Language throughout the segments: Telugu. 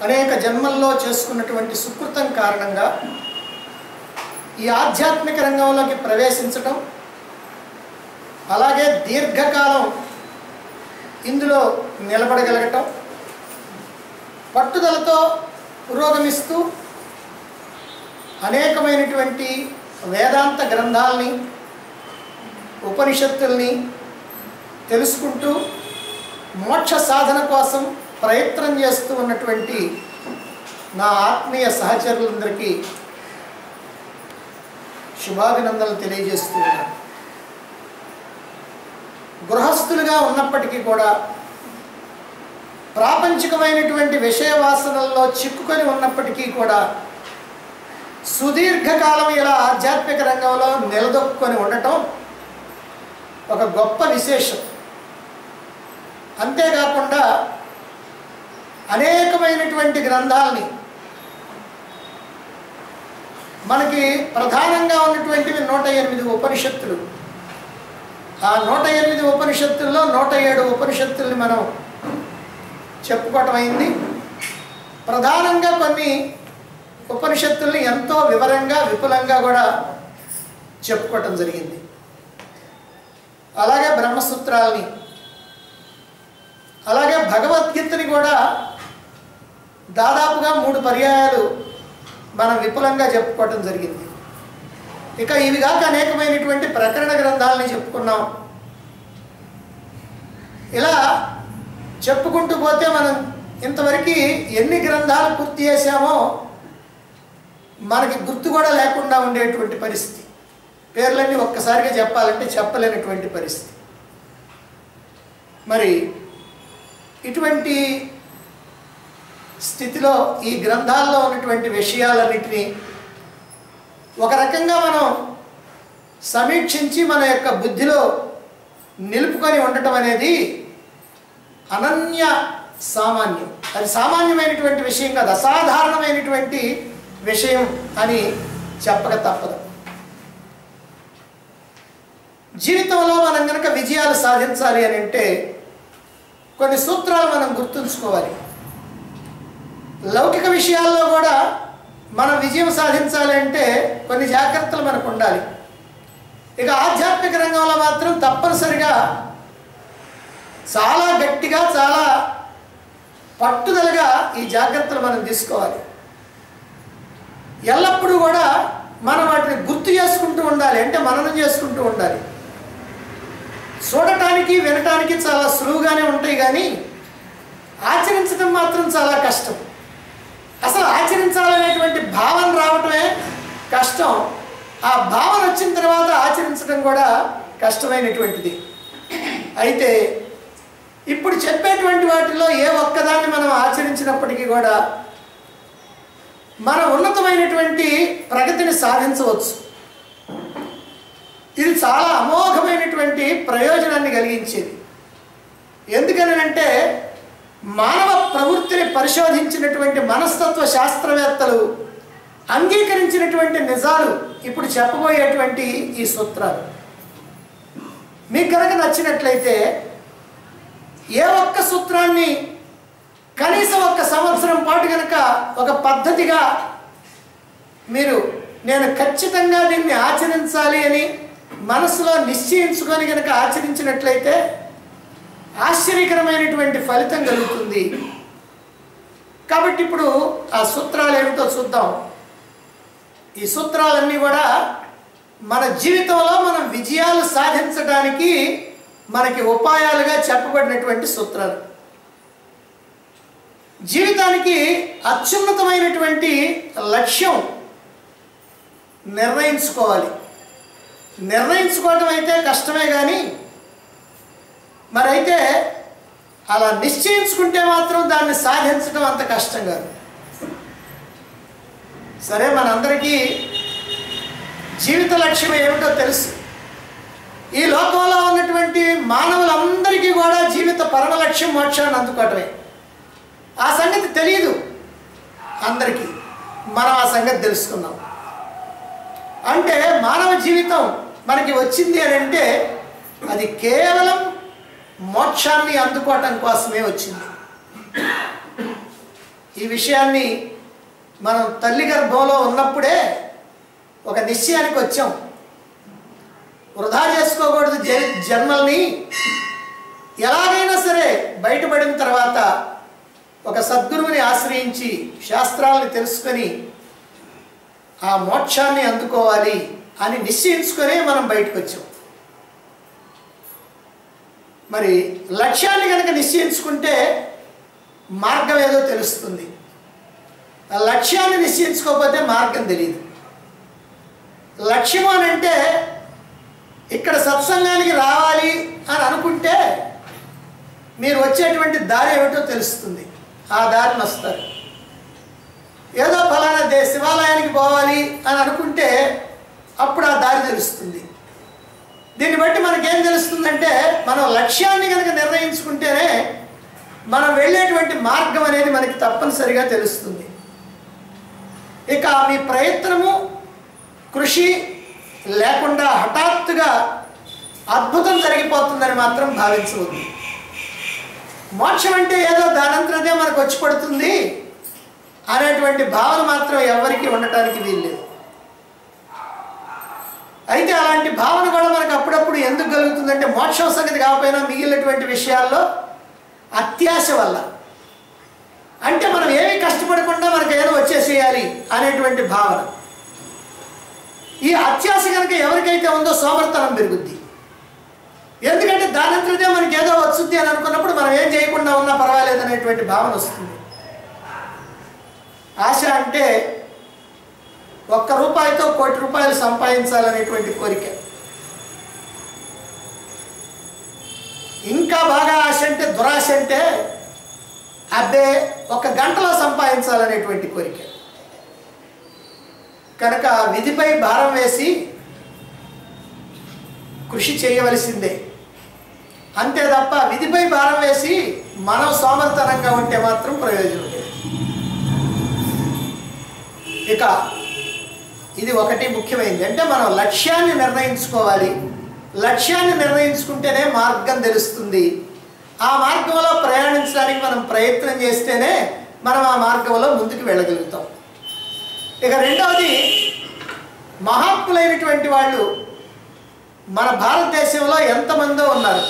అనేక జన్మల్లో చేసుకున్నటువంటి సుకృతం కారణంగా ఈ ఆధ్యాత్మిక రంగంలోకి ప్రవేశించటం అలాగే దీర్ఘకాలం ఇందులో నిలబడగలగటం పట్టుదలతో పురోగమిస్తూ అనేకమైనటువంటి వేదాంత గ్రంథాలని ఉపనిషత్తుల్ని తెలుసుకుంటూ మోక్ష సాధన కోసం ప్రయత్నం చేస్తూ ఉన్నటువంటి నా ఆత్మీయ సహచరులందరికీ శుభాభినందనలు తెలియజేస్తూ ఉన్నాను గృహస్థులుగా ఉన్నప్పటికీ కూడా ప్రాపంచికమైనటువంటి విషయ వాసనల్లో చిక్కుకొని ఉన్నప్పటికీ కూడా సుదీర్ఘకాలం ఇలా ఆధ్యాత్మిక రంగంలో నిలదొక్కుని ఉండటం ఒక గొప్ప విశేషం అంతేకాకుండా అనేకమైనటువంటి గ్రంథాలని మనకి ప్రధానంగా ఉన్నటువంటివి నూట ఎనిమిది ఉపనిషత్తులు ఆ నూట ఎనిమిది ఉపనిషత్తుల్లో నూట ఏడు ఉపనిషత్తుల్ని మనం చెప్పుకోవటం అయింది ప్రధానంగా కొన్ని ఉపనిషత్తుల్ని ఎంతో వివరంగా విపులంగా కూడా చెప్పుకోవటం జరిగింది అలాగే బ్రహ్మసూత్రాల్ని అలాగే భగవద్గీతని కూడా దాదాపుగా మూడు పర్యాయాలు మనం విపులంగా చెప్పుకోవటం జరిగింది ఇక ఇవి కాక అనేకమైనటువంటి ప్రకరణ గ్రంథాలని చెప్పుకున్నాం ఇలా చెప్పుకుంటూ పోతే మనం ఇంతవరకు ఎన్ని గ్రంథాలు పూర్తి చేశామో మనకి గుర్తు కూడా లేకుండా ఉండేటువంటి పరిస్థితి పేర్లన్నీ ఒక్కసారిగా చెప్పాలంటే చెప్పలేనటువంటి పరిస్థితి మరి ఇటువంటి స్థితిలో ఈ గ్రంథాల్లో ఉన్నటువంటి విషయాలన్నిటినీ ఒక రకంగా మనం సమీక్షించి మన యొక్క బుద్ధిలో నిలుపుకొని ఉండటం అనేది అనన్య సామాన్యం అది సామాన్యమైనటువంటి విషయం కాదు అసాధారణమైనటువంటి విషయం అని చెప్పక తప్పదు జీవితంలో మనం కనుక విజయాలు సాధించాలి అని అంటే కొన్ని సూత్రాలు మనం గుర్తుంచుకోవాలి లౌకిక విషయాల్లో కూడా మనం విజయం సాధించాలి అంటే కొన్ని జాగ్రత్తలు మనకు ఉండాలి ఇక ఆధ్యాత్మిక రంగంలో మాత్రం తప్పనిసరిగా చాలా గట్టిగా చాలా పట్టుదలగా ఈ జాగ్రత్తలు మనం తీసుకోవాలి ఎల్లప్పుడూ కూడా మనం వాటిని గుర్తు చేసుకుంటూ ఉండాలి అంటే మననం చేసుకుంటూ ఉండాలి చూడటానికి వినటానికి చాలా సులువుగానే ఉంటాయి కానీ ఆచరించడం మాత్రం చాలా కష్టం అసలు ఆచరించాలనేటువంటి భావన రావటమే కష్టం ఆ భావన వచ్చిన తర్వాత ఆచరించడం కూడా కష్టమైనటువంటిది అయితే ఇప్పుడు చెప్పేటువంటి వాటిలో ఏ ఒక్కదాన్ని మనం ఆచరించినప్పటికీ కూడా మన ఉన్నతమైనటువంటి ప్రగతిని సాధించవచ్చు ఇది చాలా అమోఘమైనటువంటి ప్రయోజనాన్ని కలిగించేది ఎందుకనంటే మానవ ప్రవృత్తిని పరిశోధించినటువంటి మనస్తత్వ శాస్త్రవేత్తలు అంగీకరించినటువంటి నిజాలు ఇప్పుడు చెప్పబోయేటువంటి ఈ సూత్రాలు మీకు కనుక నచ్చినట్లయితే ఏ ఒక్క సూత్రాన్ని కనీసం ఒక్క సంవత్సరం పాటు కనుక ఒక పద్ధతిగా మీరు నేను ఖచ్చితంగా దీన్ని ఆచరించాలి అని మనసులో నిశ్చయించుకొని కనుక ఆచరించినట్లయితే ఆశ్చర్యకరమైనటువంటి ఫలితం కలుగుతుంది కాబట్టి ఇప్పుడు ఆ సూత్రాలు ఏమిటో చూద్దాం ఈ సూత్రాలన్నీ కూడా మన జీవితంలో మనం విజయాలు సాధించడానికి మనకి ఉపాయాలుగా చెప్పబడినటువంటి సూత్రాలు జీవితానికి అత్యున్నతమైనటువంటి లక్ష్యం నిర్ణయించుకోవాలి నిర్ణయించుకోవడం అయితే కష్టమే కానీ మరైతే అలా నిశ్చయించుకుంటే మాత్రం దాన్ని సాధించడం అంత కష్టం కాదు సరే మనందరికీ జీవిత లక్ష్యం ఏమిటో తెలుసు ఈ లోకంలో ఉన్నటువంటి మానవులందరికీ కూడా జీవిత పరమ లక్ష్యం మోక్షాన్ని అందుకోవటమే ఆ సంగతి తెలియదు అందరికీ మనం ఆ సంగతి తెలుసుకున్నాం అంటే మానవ జీవితం మనకి వచ్చింది అని అంటే అది కేవలం మోక్షాన్ని అందుకోవటం కోసమే వచ్చింది ఈ విషయాన్ని మనం తల్లి గర్భంలో ఉన్నప్పుడే ఒక నిశ్చయానికి వచ్చాం వృధా చేసుకోకూడదు జ జన్మల్ని ఎలాగైనా సరే బయటపడిన తర్వాత ఒక సద్గురువుని ఆశ్రయించి శాస్త్రాలను తెలుసుకొని ఆ మోక్షాన్ని అందుకోవాలి అని నిశ్చయించుకొనే మనం బయటకు వచ్చాం మరి లక్ష్యాన్ని కనుక నిశ్చయించుకుంటే మార్గం ఏదో తెలుస్తుంది ఆ లక్ష్యాన్ని నిశ్చయించుకోకపోతే మార్గం తెలియదు లక్ష్యం అని అంటే ఇక్కడ సత్సంగానికి రావాలి అని అనుకుంటే మీరు వచ్చేటువంటి దారి ఏమిటో తెలుస్తుంది ఆ దారిని వస్తారు ఏదో ఫలానా దే శివాలయానికి పోవాలి అని అనుకుంటే అప్పుడు ఆ దారి తెలుస్తుంది దీన్ని బట్టి మనకేం తెలుస్తుందంటే మనం లక్ష్యాన్ని కనుక నిర్ణయించుకుంటేనే మనం వెళ్ళేటువంటి మార్గం అనేది మనకి తప్పనిసరిగా తెలుస్తుంది ఇక మీ ప్రయత్నము కృషి లేకుండా హఠాత్తుగా అద్భుతం జరిగిపోతుందని మాత్రం భావించవద్దు మోక్షం అంటే ఏదో దానంతరదే మనకు వచ్చి పడుతుంది అనేటువంటి భావన మాత్రం ఎవరికి ఉండటానికి వీల్లేదు అయితే అలాంటి భావన కూడా మనకు అప్పుడప్పుడు ఎందుకు కలుగుతుందంటే మోక్షం సంగతి కాకపోయినా మిగిలినటువంటి విషయాల్లో అత్యాశ వల్ల అంటే మనం ఏమీ కష్టపడకుండా మనకు ఏదో వచ్చేసేయాలి అనేటువంటి భావన ఈ అత్యాశ కనుక ఎవరికైతే ఉందో సోమర్తనం పెరుగుద్ది ఎందుకంటే దానంతరదే మనకి ఏదో వచ్చుద్ది అని అనుకున్నప్పుడు మనం ఏం చేయకుండా ఉన్నా పర్వాలేదు అనేటువంటి భావన వస్తుంది ఆశ అంటే ఒక్క రూపాయితో కోటి రూపాయలు సంపాదించాలనేటువంటి కోరిక ఇంకా బాగా ఆశ అంటే దురాశ అంటే అబ్బే ఒక గంటలో సంపాదించాలనేటువంటి కోరిక కనుక విధిపై భారం వేసి కృషి చేయవలసిందే అంతే తప్ప విధిపై భారం వేసి మనం సోమర్తనంగా ఉంటే మాత్రం ప్రయోజనం లేదు ఇక ఇది ఒకటి ముఖ్యమైనది అంటే మనం లక్ష్యాన్ని నిర్ణయించుకోవాలి లక్ష్యాన్ని నిర్ణయించుకుంటేనే మార్గం తెలుస్తుంది ఆ మార్గంలో ప్రయాణించడానికి మనం ప్రయత్నం చేస్తేనే మనం ఆ మార్గంలో ముందుకు వెళ్ళగలుగుతాం ఇక రెండవది మహాత్ములైనటువంటి వాళ్ళు మన భారతదేశంలో ఎంతమందో ఉన్నారు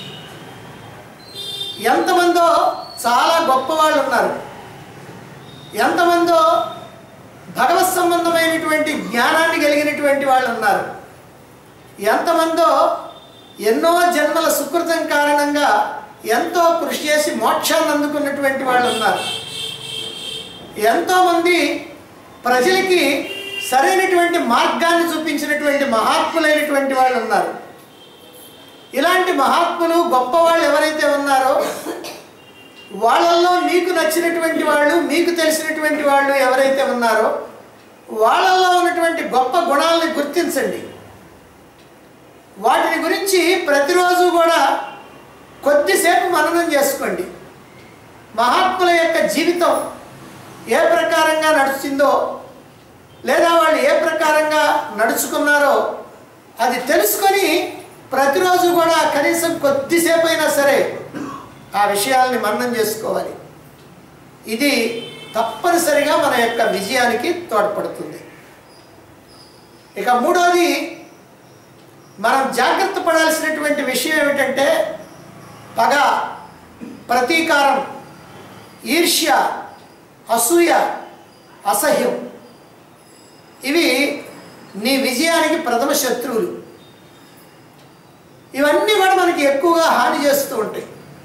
ఎంతమందో చాలా గొప్ప వాళ్ళు ఉన్నారు ఎంతమందో భగవత్ సంబంధమైనటువంటి జ్ఞానాన్ని కలిగినటువంటి వాళ్ళు ఉన్నారు ఎంతమందో ఎన్నో జన్మల సుకృతం కారణంగా ఎంతో కృషి చేసి మోక్షాన్ని అందుకున్నటువంటి వాళ్ళు ఉన్నారు ఎంతోమంది ప్రజలకి సరైనటువంటి మార్గాన్ని చూపించినటువంటి మహాత్ములైనటువంటి వాళ్ళు ఉన్నారు ఇలాంటి మహాత్ములు గొప్పవాళ్ళు ఎవరైతే ఉన్నారో వాళ్ళల్లో మీకు నచ్చినటువంటి వాళ్ళు మీకు తెలిసినటువంటి వాళ్ళు ఎవరైతే ఉన్నారో వాళ్ళల్లో ఉన్నటువంటి గొప్ప గుణాలని గుర్తించండి వాటిని గురించి ప్రతిరోజు కూడా కొద్దిసేపు మననం చేసుకోండి మహాత్ముల యొక్క జీవితం ఏ ప్రకారంగా నడుస్తుందో లేదా వాళ్ళు ఏ ప్రకారంగా నడుచుకున్నారో అది తెలుసుకొని ప్రతిరోజు కూడా కనీసం కొద్దిసేపు అయినా సరే ఆ విషయాల్ని మననం చేసుకోవాలి ఇది తప్పనిసరిగా మన యొక్క విజయానికి తోడ్పడుతుంది ఇక మూడోది మనం జాగ్రత్త పడాల్సినటువంటి విషయం ఏమిటంటే పగ ప్రతీకారం ఈర్ష్య అసూయ అసహ్యం ఇవి నీ విజయానికి ప్రథమ శత్రువులు ఇవన్నీ కూడా మనకి ఎక్కువగా హాని చేస్తూ ఉంటాయి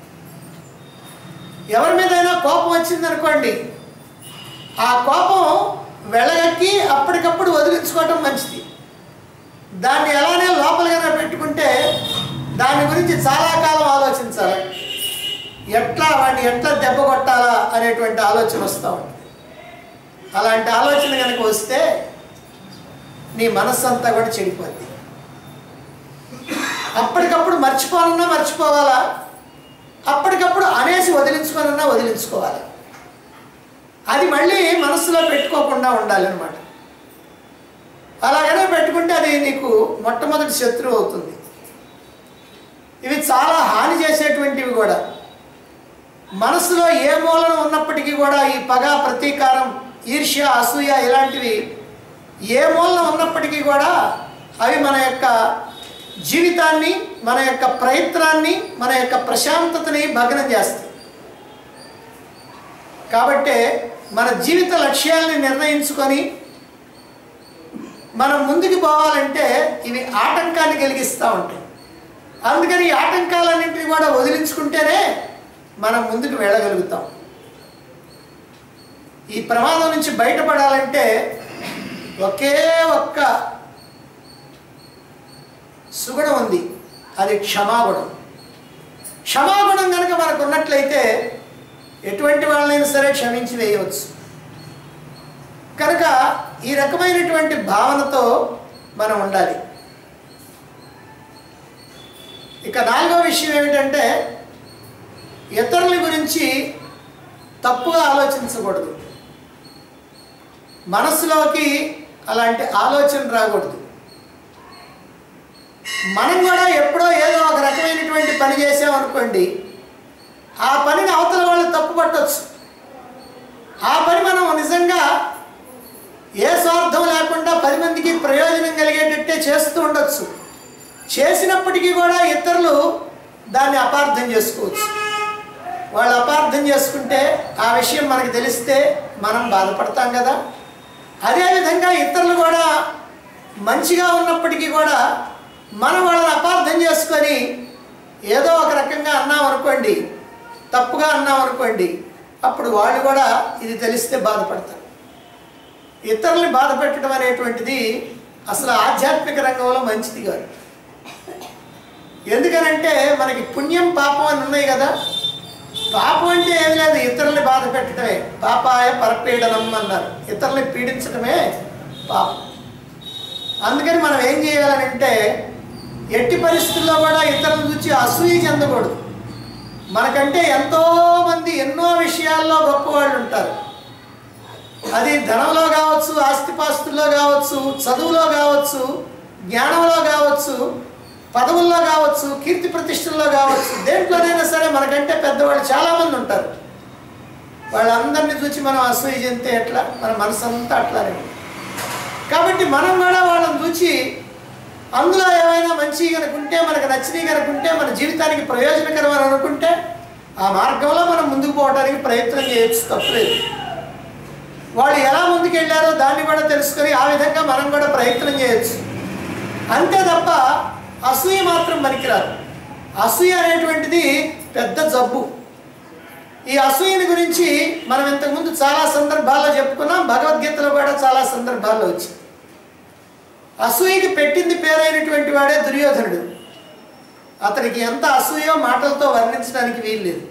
ఎవరి మీదైనా కోపం వచ్చిందనుకోండి ఆ కోపం వెళ్ళగక్కి అప్పటికప్పుడు వదిలించుకోవటం మంచిది దాన్ని ఎలానే లోపలగానే పెట్టుకుంటే దాని గురించి చాలా కాలం ఆలోచించాలి ఎట్లా వాడిని ఎట్లా దెబ్బ కొట్టాలా అనేటువంటి ఆలోచన వస్తూ ఉంటుంది అలాంటి ఆలోచన కనుక వస్తే నీ మనస్సు అంతా కూడా చెడిపోద్ది అప్పటికప్పుడు మర్చిపోవాలన్నా మర్చిపోవాలా అప్పటికప్పుడు అనేసి వదిలించుకోనన్నా వదిలించుకోవాలి అది మళ్ళీ మనసులో పెట్టుకోకుండా ఉండాలన్నమాట అలాగనే పెట్టుకుంటే అది నీకు మొట్టమొదటి శత్రువు అవుతుంది ఇవి చాలా హాని చేసేటువంటివి కూడా మనసులో ఏ మూలన ఉన్నప్పటికీ కూడా ఈ పగ ప్రతీకారం ఈర్ష్య అసూయ ఇలాంటివి ఏ మూలన ఉన్నప్పటికీ కూడా అవి మన యొక్క జీవితాన్ని మన యొక్క ప్రయత్నాన్ని మన యొక్క ప్రశాంతతని భగ్నం చేస్తాయి కాబట్టే మన జీవిత లక్ష్యాలని నిర్ణయించుకొని మనం ముందుకు పోవాలంటే ఇవి ఆటంకాన్ని కలిగిస్తూ ఉంటాయి అందుకని ఈ ఆటంకాలన్నింటినీ కూడా వదిలించుకుంటేనే మనం ముందుకు వెళ్ళగలుగుతాం ఈ ప్రమాదం నుంచి బయటపడాలంటే ఒకే ఒక్క సుగుణం ఉంది అది క్షమాగుణం క్షమాగుణం కనుక మనకు ఉన్నట్లయితే ఎటువంటి వాళ్ళైనా సరే క్షమించి వేయవచ్చు కనుక ఈ రకమైనటువంటి భావనతో మనం ఉండాలి ఇక నాలుగో విషయం ఏమిటంటే ఇతరుల గురించి తప్పుగా ఆలోచించకూడదు మనసులోకి అలాంటి ఆలోచన రాకూడదు మనం కూడా ఎప్పుడో ఏదో ఒక రకమైనటువంటి పని చేసామనుకోండి ఆ పనిని అవతల వాళ్ళు తప్పు పట్టవచ్చు ఆ పని మనం నిజంగా ఏ స్వార్థం లేకుండా పది మందికి ప్రయోజనం కలిగేటట్టే చేస్తూ ఉండొచ్చు చేసినప్పటికీ కూడా ఇతరులు దాన్ని అపార్థం చేసుకోవచ్చు వాళ్ళు అపార్థం చేసుకుంటే ఆ విషయం మనకు తెలిస్తే మనం బాధపడతాం కదా అదేవిధంగా ఇతరులు కూడా మంచిగా ఉన్నప్పటికీ కూడా మనం వాళ్ళని అపార్థం చేసుకొని ఏదో ఒక రకంగా అన్నాం అనుకోండి తప్పుగా అన్నాం అనుకోండి అప్పుడు వాళ్ళు కూడా ఇది తెలిస్తే బాధపడతారు ఇతరుల్ని బాధ పెట్టడం అనేటువంటిది అసలు ఆధ్యాత్మిక రంగంలో మంచిది కాదు ఎందుకనంటే మనకి పుణ్యం పాపం అని ఉన్నాయి కదా పాపం అంటే ఏమి లేదు ఇతరుల్ని బాధ పెట్టడమే పాపాయ పరపీడనం అన్నారు ఇతరుల్ని పీడించడమే పాపం అందుకని మనం ఏం చేయాలంటే ఎట్టి పరిస్థితుల్లో కూడా ఇతరులను చూసి అసూయ చెందకూడదు మనకంటే ఎంతోమంది ఎన్నో విషయాల్లో గొప్పవాళ్ళు ఉంటారు అది ధనంలో కావచ్చు ఆస్తిపాస్తుల్లో కావచ్చు చదువులో కావచ్చు జ్ఞానంలో కావచ్చు పదవుల్లో కావచ్చు కీర్తి ప్రతిష్టల్లో కావచ్చు దేంట్లోనైనా సరే మనకంటే పెద్దవాళ్ళు చాలామంది ఉంటారు వాళ్ళందరినీ చూసి మనం అసూయ చెందితే ఎట్లా మన మనసు అంతా అట్లానే ఉంది. కాబట్టి మనం కూడా వాళ్ళని చూసి అందులో ఏమైనా మంచి కనుకుంటే మనకు నచ్చినవి కనుకుంటే మన జీవితానికి ప్రయోజనకరం అని అనుకుంటే ఆ మార్గంలో మనం ముందుకు పోవడానికి ప్రయత్నం చేయొచ్చు తప్పలేదు వాళ్ళు ఎలా ముందుకు వెళ్ళారో దాన్ని కూడా తెలుసుకొని ఆ విధంగా మనం కూడా ప్రయత్నం చేయొచ్చు అంతే తప్ప అసూయ మాత్రం పనికిరాదు అసూయ అనేటువంటిది పెద్ద జబ్బు ఈ అసూయని గురించి మనం ఇంతకుముందు చాలా సందర్భాల్లో చెప్పుకున్నాం భగవద్గీతలో కూడా చాలా సందర్భాల్లో వచ్చింది అసూయకి పెట్టింది పేరైనటువంటి వాడే దుర్యోధనుడు అతనికి ఎంత అసూయో మాటలతో వర్ణించడానికి వీల్లేదు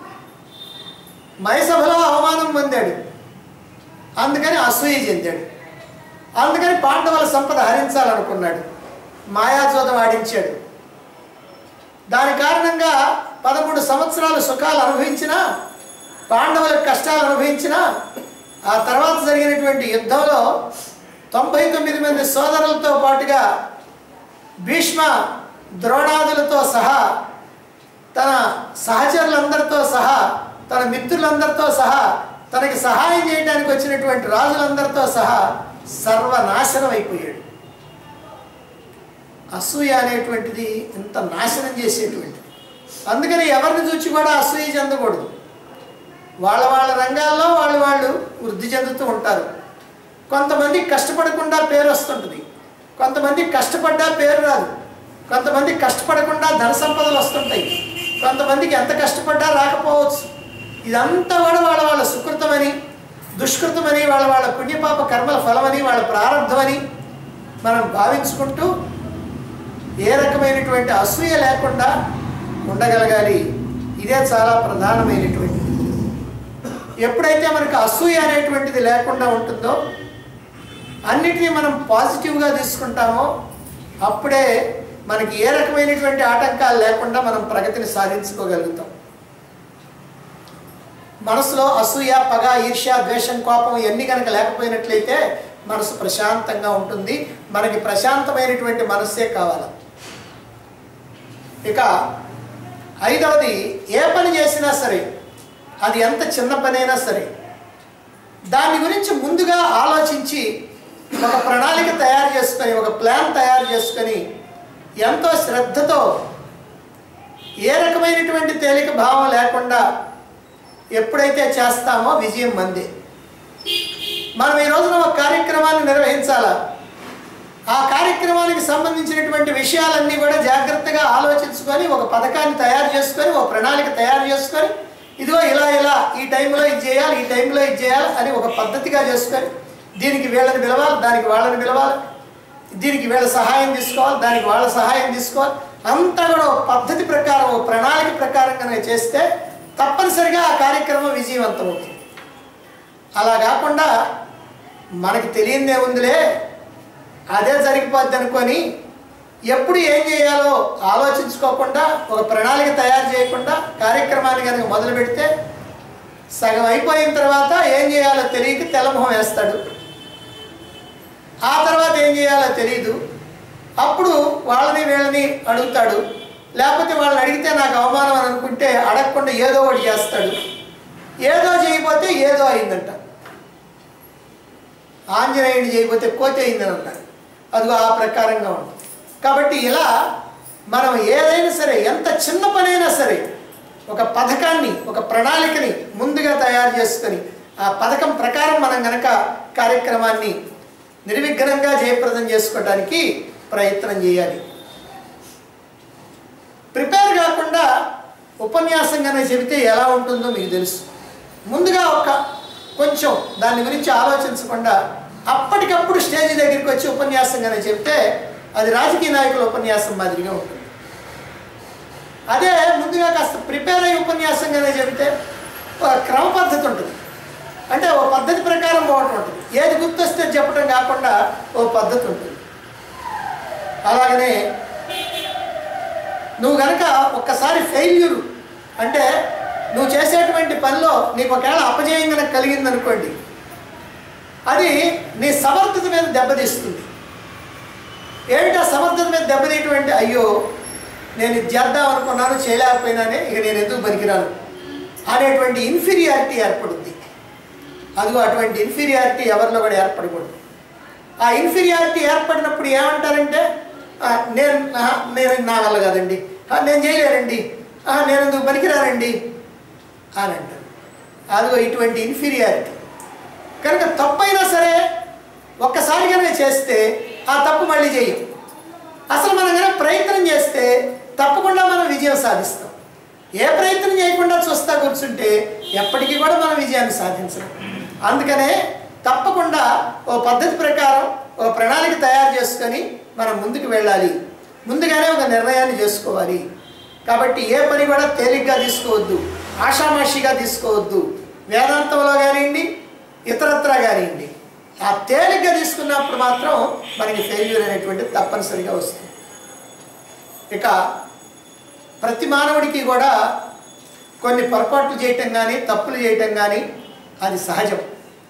మైసభలో అవమానం పొందాడు అందుకని అసూయ చెందాడు అందుకని పాండవుల సంపద హరించాలనుకున్నాడు మాయాజోదం ఆడించాడు దాని కారణంగా పదమూడు సంవత్సరాలు సుఖాలు అనుభవించిన పాండవులకు కష్టాలు అనుభవించిన ఆ తర్వాత జరిగినటువంటి యుద్ధంలో తొంభై తొమ్మిది మంది సోదరులతో పాటుగా భీష్మ ద్రోణాదులతో సహా తన సహచరులందరితో సహా తన మిత్రులందరితో సహా తనకి సహాయం చేయడానికి వచ్చినటువంటి రాజులందరితో సహా సర్వనాశనం అయిపోయాడు అసూయ అనేటువంటిది ఇంత నాశనం చేసేటువంటిది అందుకని ఎవరిని చూసి కూడా అసూయ చెందకూడదు వాళ్ళ వాళ్ళ రంగాల్లో వాళ్ళు వాళ్ళు వృద్ధి చెందుతూ ఉంటారు కొంతమంది కష్టపడకుండా పేరు వస్తుంటుంది కొంతమంది కష్టపడ్డా పేరు రాదు కొంతమంది కష్టపడకుండా ధన సంపదలు వస్తుంటాయి కొంతమందికి ఎంత కష్టపడ్డా రాకపోవచ్చు ఇదంతా కూడా వాళ్ళ వాళ్ళ సుకృతమని దుష్కృతమని వాళ్ళ వాళ్ళ పుణ్యపాప కర్మల ఫలమని వాళ్ళ ప్రారంభమని మనం భావించుకుంటూ ఏ రకమైనటువంటి అసూయ లేకుండా ఉండగలగాలి ఇదే చాలా ప్రధానమైనటువంటిది ఎప్పుడైతే మనకు అసూయ అనేటువంటిది లేకుండా ఉంటుందో అన్నిటినీ మనం పాజిటివ్గా తీసుకుంటామో అప్పుడే మనకి ఏ రకమైనటువంటి ఆటంకాలు లేకుండా మనం ప్రగతిని సాధించుకోగలుగుతాం మనసులో అసూయ పగ ఈర్ష్య ద్వేషం కోపం ఇవన్నీ కనుక లేకపోయినట్లయితే మనసు ప్రశాంతంగా ఉంటుంది మనకి ప్రశాంతమైనటువంటి మనస్సే కావాలి ఇక ఐదవది ఏ పని చేసినా సరే అది ఎంత చిన్న పనైనా సరే దాని గురించి ముందుగా ఆలోచించి ఒక ప్రణాళిక తయారు చేసుకొని ఒక ప్లాన్ తయారు చేసుకొని ఎంతో శ్రద్ధతో ఏ రకమైనటువంటి తేలిక భావం లేకుండా ఎప్పుడైతే చేస్తామో విజయం మంది మనం ఈ రోజున ఒక కార్యక్రమాన్ని నిర్వహించాలా ఆ కార్యక్రమానికి సంబంధించినటువంటి విషయాలన్నీ కూడా జాగ్రత్తగా ఆలోచించుకొని ఒక పథకాన్ని తయారు చేసుకొని ఒక ప్రణాళిక తయారు చేసుకొని ఇదిగో ఇలా ఇలా ఈ టైంలో ఇది చేయాలి ఈ టైంలో ఇది చేయాలి అని ఒక పద్ధతిగా చేసుకొని దీనికి వీళ్ళని పిలవాలి దానికి వాళ్ళని పిలవాలి దీనికి వీళ్ళ సహాయం తీసుకోవాలి దానికి వాళ్ళ సహాయం తీసుకోవాలి అంతా కూడా ఒక పద్ధతి ప్రకారం ఒక ప్రణాళిక ప్రకారంగానే చేస్తే తప్పనిసరిగా ఆ కార్యక్రమం విజయవంతం అవుతుంది అలా కాకుండా మనకి తెలియదే ఉందిలే అదే జరిగిపోద్ది అనుకొని ఎప్పుడు ఏం చేయాలో ఆలోచించుకోకుండా ఒక ప్రణాళిక తయారు చేయకుండా కార్యక్రమాన్ని కనుక మొదలు పెడితే సగం అయిపోయిన తర్వాత ఏం చేయాలో తెలియక తెల్లమొహం వేస్తాడు ఆ తర్వాత ఏం చేయాలో తెలియదు అప్పుడు వాళ్ళని వీళ్ళని అడుగుతాడు లేకపోతే వాళ్ళని అడిగితే నాకు అవమానం అని అనుకుంటే అడగకుండా ఏదో ఒకటి చేస్తాడు ఏదో చేయకపోతే ఏదో అయిందంట ఆంజనేయుడు చేయకపోతే కోతి అయిందని అంటారు అదిగో ఆ ప్రకారంగా ఉంటుంది కాబట్టి ఇలా మనం ఏదైనా సరే ఎంత చిన్న పనైనా సరే ఒక పథకాన్ని ఒక ప్రణాళికని ముందుగా తయారు చేసుకొని ఆ పథకం ప్రకారం మనం గనక కార్యక్రమాన్ని నిర్విఘ్నంగా జయప్రదం చేసుకోవడానికి ప్రయత్నం చేయాలి ప్రిపేర్ కాకుండా ఉపన్యాసంగానే చెబితే ఎలా ఉంటుందో మీకు తెలుసు ముందుగా ఒక కొంచెం దాని గురించి ఆలోచించకుండా అప్పటికప్పుడు స్టేజ్ దగ్గరికి వచ్చి ఉపన్యాసంగానే చెప్తే అది రాజకీయ నాయకుల ఉపన్యాసం మాదిరిగా ఉంటుంది అదే ముందుగా కాస్త ప్రిపేర్ అయ్యి ఉపన్యాసంగానే చెబితే ఒక క్రమ పద్ధతి ఉంటుంది అంటే ఓ పద్ధతి ప్రకారం పోవటం ఉంటుంది ఏది గుర్తొస్తే చెప్పడం కాకుండా ఓ పద్ధతి ఉంటుంది అలాగనే నువ్వు గనక ఒక్కసారి ఫెయిల్యూర్ అంటే నువ్వు చేసేటువంటి పనిలో నీకు ఒకవేళ అపజయం కనుక కలిగిందనుకోండి అది నీ సమర్థత మీద దెబ్బతీస్తుంది ఏమిటా సమర్థత మీద దెబ్బతీయటువంటి అయ్యో నేను ఇది చేద్దాం అనుకున్నాను చేయలేకపోయినానే ఇక నేను ఎందుకు పనికిరాను అనేటువంటి ఇన్ఫీరియారిటీ ఏర్పడుద్ది అదిగో అటువంటి ఇన్ఫీరియారిటీ ఎవరిలో కూడా ఏర్పడకూడదు ఆ ఇన్ఫీరియారిటీ ఏర్పడినప్పుడు ఏమంటారంటే "ఆ, నేను ఆహా, నేను నా వల్ల కాదండి "ఆ, నేను చేయలేనండి "ఆ, నేను ఎందుకు పనికిరానండి అని అంటారు అదిగో ఇటువంటి ఇన్ఫీరియారిటీ కనుక తప్పైనా సరే ఒక్కసారి కనుక చేస్తే ఆ తప్పు మళ్ళీ చేయం అసలు మనం కనుక ప్రయత్నం చేస్తే తప్పకుండా మనం విజయం సాధిస్తాం ఏ ప్రయత్నం చేయకుండా చూస్తా కూర్చుంటే ఎప్పటికీ కూడా మనం విజయాన్ని సాధించలేం అందుకనే తప్పకుండా ఓ పద్ధతి ప్రకారం ఓ ప్రణాళిక తయారు చేసుకొని మనం ముందుకు వెళ్ళాలి ముందుగానే ఒక నిర్ణయాన్ని చేసుకోవాలి కాబట్టి ఏ పని కూడా తేలిగ్గా తీసుకోవద్దు ఆషామాషిగా తీసుకోవద్దు వేదాంతంలో కానివ్వండి ఇతరత్రా కానివ్వండి ఆ తేలిగ్గా తీసుకున్నప్పుడు మాత్రం మనకి ఫెయిల్యూర్ అనేటువంటిది తప్పనిసరిగా వస్తుంది ఇక ప్రతి మానవుడికి కూడా కొన్ని పొరపాట్లు చేయటం కానీ తప్పులు చేయటం కానీ అది సహజం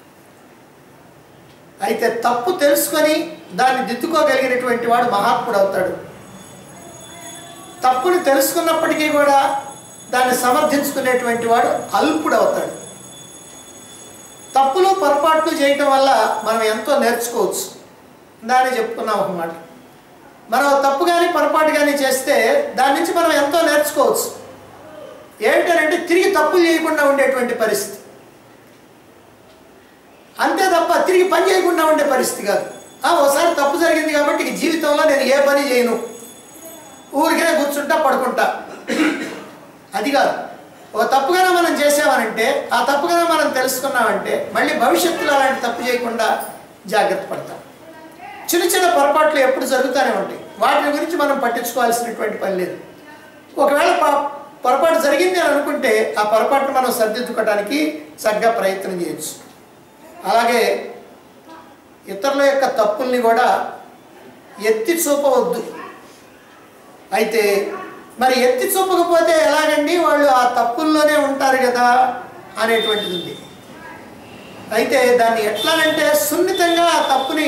అయితే తప్పు తెలుసుకొని దాన్ని దిద్దుకోగలిగినటువంటి వాడు మహాత్ముడు అవుతాడు తప్పుని తెలుసుకున్నప్పటికీ కూడా దాన్ని సమర్థించుకునేటువంటి వాడు అల్పుడు అవుతాడు తప్పులు పొరపాట్లు చేయటం వల్ల మనం ఎంతో నేర్చుకోవచ్చు దాన్ని చెప్పుకున్నాం ఒక మాట మనం తప్పు కానీ పొరపాటు కానీ చేస్తే దాని నుంచి మనం ఎంతో నేర్చుకోవచ్చు ఏంటంటే తిరిగి తప్పులు చేయకుండా ఉండేటువంటి పరిస్థితి అంతే తప్ప తిరిగి పని చేయకుండా ఉండే పరిస్థితి కాదు ఆ, ఓసారి తప్పు జరిగింది కాబట్టి ఇక జీవితంలో నేను ఏ పని చేయను ఊరికే కూర్చుంటా పడుకుంటా అది కాదు ఓ తప్పుగానే మనం చేసామనంటే ఆ తప్పుగానే మనం తెలుసుకున్నామంటే మళ్ళీ భవిష్యత్తులో అలాంటి తప్పు చేయకుండా జాగ్రత్త పడతాం చిన్న చిన్న పొరపాట్లు ఎప్పుడు జరుగుతూనే ఉంటాయి వాటి గురించి మనం పట్టించుకోవాల్సినటువంటి పని లేదు ఒకవేళ ప- పొరపాటు జరిగింది అని అనుకుంటే ఆ పొరపాటును మనం సర్దిద్దుకోవడానికి చక్కగా ప్రయత్నం చేయొచ్చు అలాగే ఇతరుల యొక్క తప్పుల్ని కూడా ఎత్తి చూపవద్దు అయితే మరి ఎత్తి చూపకపోతే ఎలాగండి వాళ్ళు ఆ తప్పుల్లోనే ఉంటారు కదా అనేటువంటిది ఉంది అయితే దాన్ని ఎట్లానంటే సున్నితంగా ఆ తప్పుని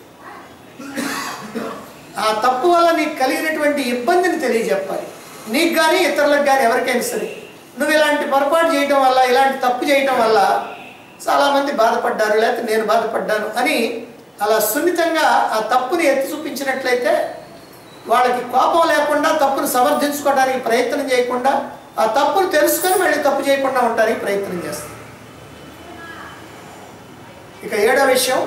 ఆ తప్పు వల్ల నీకు కలిగినటువంటి ఇబ్బందిని తెలియజెప్పాలి నీకు కానీ ఇతరులకు కానీ ఎవరికైనా సరే నువ్వు ఇలాంటి పొరపాటు చేయటం వల్ల ఇలాంటి తప్పు చేయటం వల్ల చాలామంది బాధపడ్డారు లేకపోతే నేను బాధపడ్డాను అని అలా సున్నితంగా ఆ తప్పుని ఎత్తి చూపించినట్లయితే వాళ్ళకి కోపం లేకుండా తప్పును సమర్థించుకోవడానికి ప్రయత్నం చేయకుండా ఆ తప్పును తెలుసుకొని మళ్ళీ తప్పు చేయకుండా ఉండడానికి ప్రయత్నం చేస్తాం ఇక ఏడో విషయం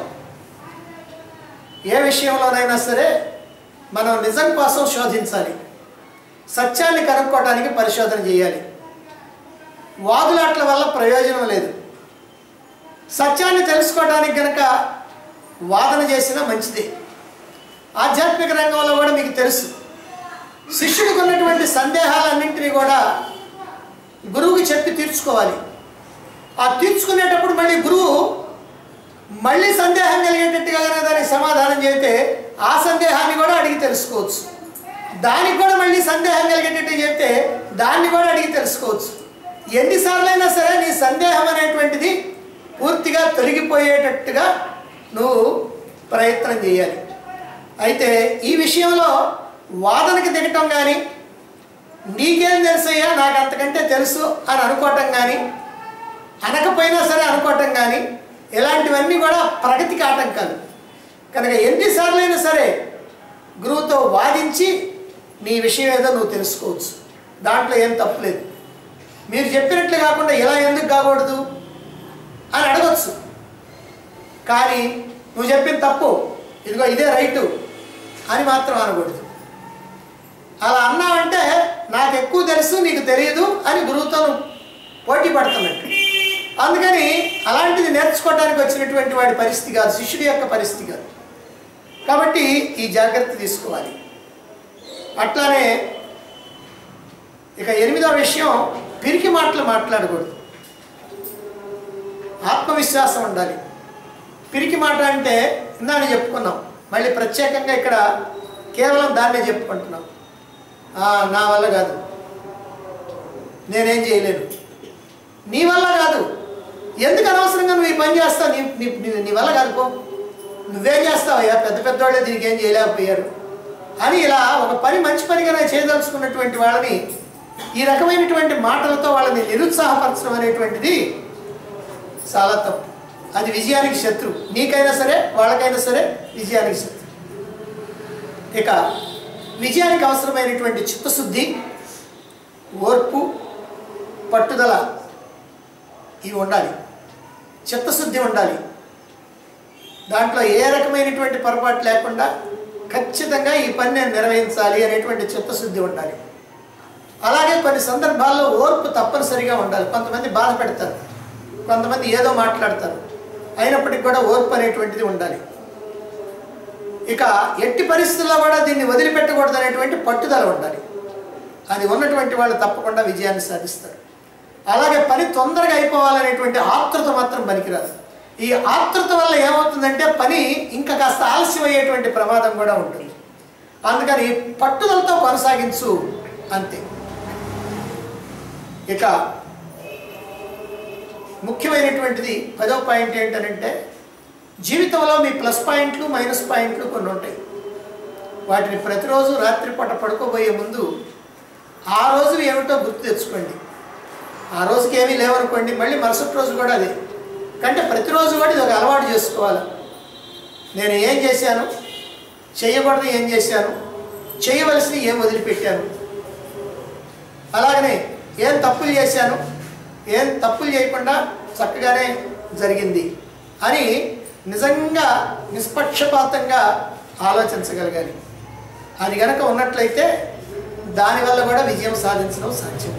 ఏ విషయంలోనైనా సరే మనం నిజం కోసం శోధించాలి సత్యాన్ని కనుక్కోవడానికి పరిశోధన చేయాలి వాదులాట్ల వల్ల ప్రయోజనం లేదు సత్యాన్ని తెలుసుకోవడానికి గనక వాదన చేసినా మంచిదే ఆధ్యాత్మిక రంగంలో కూడా మీకు తెలుసు శిష్యుడికి ఉన్నటువంటి సందేహాలన్నింటినీ కూడా గురువుకి చెప్పి తీర్చుకోవాలి ఆ తీర్చుకునేటప్పుడు మళ్ళీ గురువు మళ్ళీ సందేహం కలిగేటట్టుగా కనుక దానికి సమాధానం చెబితే ఆ సందేహాన్ని కూడా అడిగి తెలుసుకోవచ్చు దానికి కూడా మళ్ళీ సందేహం కలిగేటట్టు చెప్తే దాన్ని కూడా అడిగి తెలుసుకోవచ్చు ఎన్నిసార్లైనా సరే నీ సందేహం అనేటువంటిది పూర్తిగా తొలగిపోయేటట్టుగా నువ్వు ప్రయత్నం చేయాలి అయితే ఈ విషయంలో వాదనకి దిగటం కానీ నీకేం తెలుసయ్యా నాకు అంతకంటే తెలుసు అని అనుకోవటం కానీ అనకపోయినా సరే అనుకోవటం కానీ ఇలాంటివన్నీ కూడా ప్రగతికి ఆటంకాలు కనుక ఎన్నిసార్లైనా సరే గురువుతో వాదించి నీ విషయం ఏదో నువ్వు తెలుసుకోవచ్చు దాంట్లో ఏం తప్పులేదు మీరు చెప్పినట్లు కాకుండా ఇలా ఎందుకు కాకూడదు అని అడగచ్చు కానీ నువ్వు చెప్పిన తప్పు ఇదిగో ఇదే రైటు అని మాత్రం అనకూడదు అలా అన్నావంటే నాకు ఎక్కువ తెలుసు నీకు తెలియదు అని గురువుతో నువ్వు పోటీ పడుతున్నట్టు అందుకని అలాంటిది నేర్చుకోవడానికి వచ్చినటువంటి వాడి పరిస్థితి కాదు శిష్యుడి యొక్క పరిస్థితి కాదు కాబట్టి ఈ జాగ్రత్త తీసుకోవాలి అట్లానే ఇక ఎనిమిదో విషయం పిరికి మాటలు మాట్లాడకూడదు ఆత్మవిశ్వాసం ఉండాలి పిరికి మాట అంటే ఇందాక చెప్పుకున్నాం మళ్ళీ ప్రత్యేకంగా ఇక్కడ కేవలం దాన్నే చెప్పుకుంటున్నాం "ఆ, నా వల్ల కాదు నేనేం చేయలేను నీ వల్ల కాదు ఎందుకు అనవసరంగా నువ్వు ఈ పని చేస్తావు నీ నీ నీ- నీ వల్ల కాదు పో నువ్వేం చేస్తావయ్యా పెద్ద పెద్దవాళ్ళే దీనికి ఏం చేయలేకపోయారు అని ఇలా ఒక పని మంచి పనిగా చేయదలుచుకున్నటువంటి వాళ్ళని ఈ రకమైనటువంటి మాటలతో వాళ్ళని నిరుత్సాహపరచడం అనేటువంటిది చాలా తప్పు అది విజయానికి శత్రు నీకైనా సరే వాళ్ళకైనా సరే విజయానికి శత్రు ఇక విజయానికి అవసరమైనటువంటి చిత్తశుద్ధి ఓర్పు పట్టుదల ఇవి ఉండాలి చిత్తశుద్ధి ఉండాలి దాంట్లో ఏ రకమైనటువంటి పొరపాటు లేకుండా ఖచ్చితంగా ఈ పని నేను నిర్వహించాలి అనేటువంటి చిత్తశుద్ధి ఉండాలి అలాగే కొన్ని సందర్భాల్లో ఓర్పు తప్పనిసరిగా ఉండాలి కొంతమంది బాధ పెడతారు కొంతమంది ఏదో మాట్లాడతారు అయినప్పటికీ కూడా ఓర్పు అనేటువంటిది ఉండాలి ఇక ఎట్టి పరిస్థితుల్లో కూడా దీన్ని వదిలిపెట్టకూడదు అనేటువంటి పట్టుదల ఉండాలి అది ఉన్నటువంటి వాళ్ళు తప్పకుండా విజయాన్ని సాధిస్తారు అలాగే పని తొందరగా అయిపోవాలనేటువంటి ఆతృత మాత్రం పనికిరాదు ఈ ఆతృత వల్ల ఏమవుతుందంటే పని ఇంకా కాస్త ఆలస్యం అయ్యేటువంటి ప్రమాదం కూడా ఉంటుంది అందుకని పట్టుదలతో కొనసాగించు అంతే ఇక ముఖ్యమైనటువంటిది పదో పాయింట్ ఏంటనంటే జీవితంలో మీ ప్లస్ పాయింట్లు మైనస్ పాయింట్లు కొన్ని ఉంటాయి వాటిని ప్రతిరోజు రాత్రిపూట పడుకోబోయే ముందు ఆ రోజు ఏమిటో గుర్తు తెచ్చుకోండి ఆ రోజుకి ఏమీ లేవనుకోండి మళ్ళీ మరుసటి రోజు కూడా అదే కంటే ప్రతిరోజు కూడా ఇది ఒక అలవాటు చేసుకోవాలి నేను ఏం చేశాను చేయకూడదు ఏం చేశాను చేయవలసినవి ఏం వదిలిపెట్టాను అలాగనే ఏం తప్పులు చేశాను ఏం తప్పులు చేయకుండా చక్కగానే జరిగింది అని నిజంగా నిష్పక్షపాతంగా ఆలోచించగలగాలి అది గనక ఉన్నట్లయితే దానివల్ల కూడా విజయం సాధించడం సాధ్యం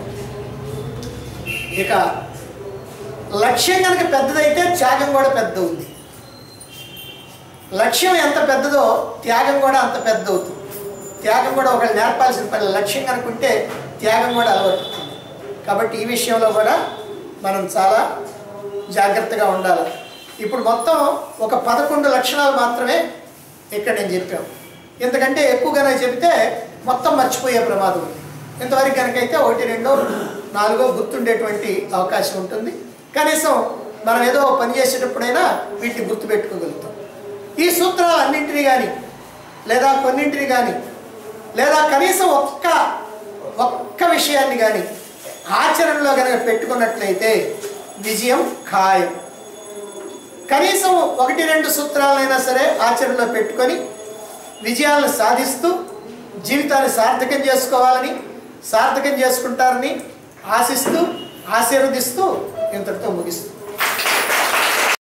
ఇక లక్ష్యం కనుక పెద్దదైతే త్యాగం కూడా పెద్ద ఉంది లక్ష్యం ఎంత పెద్దదో త్యాగం కూడా అంత పెద్ద అవుతుంది త్యాగం కూడా ఒకళ్ళు నేర్పాల్సిన పని లక్ష్యం కనుకుంటే త్యాగం కూడా అలవడుతుంది కాబట్టి ఈ విషయంలో కూడా మనం చాలా జాగ్రత్తగా ఉండాలి ఇప్పుడు మొత్తం ఒక పదకొండు లక్షణాలు మాత్రమే ఇక్కడ నేను చెప్పాను ఎందుకంటే ఎక్కువగానే చెబితే మొత్తం మర్చిపోయే ప్రమాదం ఉంది ఇంతవరకు కనుకైతే ఒకటి రెండో నాలుగో గుర్తుండేటువంటి అవకాశం ఉంటుంది కనీసం మనం ఏదో పని చేసేటప్పుడైనా వీటిని గుర్తుపెట్టుకోగలుగుతాం ఈ సూత్రాలు అన్నింటినీ కానీ లేదా కొన్నింటిని కానీ లేదా కనీసం ఒక్క ఒక్క విషయాన్ని కానీ ఆచరణలో కనుక పెట్టుకున్నట్లయితే విజయం ఖాయం కనీసం ఒకటి రెండు సూత్రాలైనా సరే ఆచరణలో పెట్టుకొని విజయాలను సాధిస్తూ జీవితాన్ని సార్థకం చేసుకోవాలని సార్థకం చేసుకుంటారని ఆశిస్తూ ఆశీర్వదిస్తూ ఇంతటితో ముగిస్తూ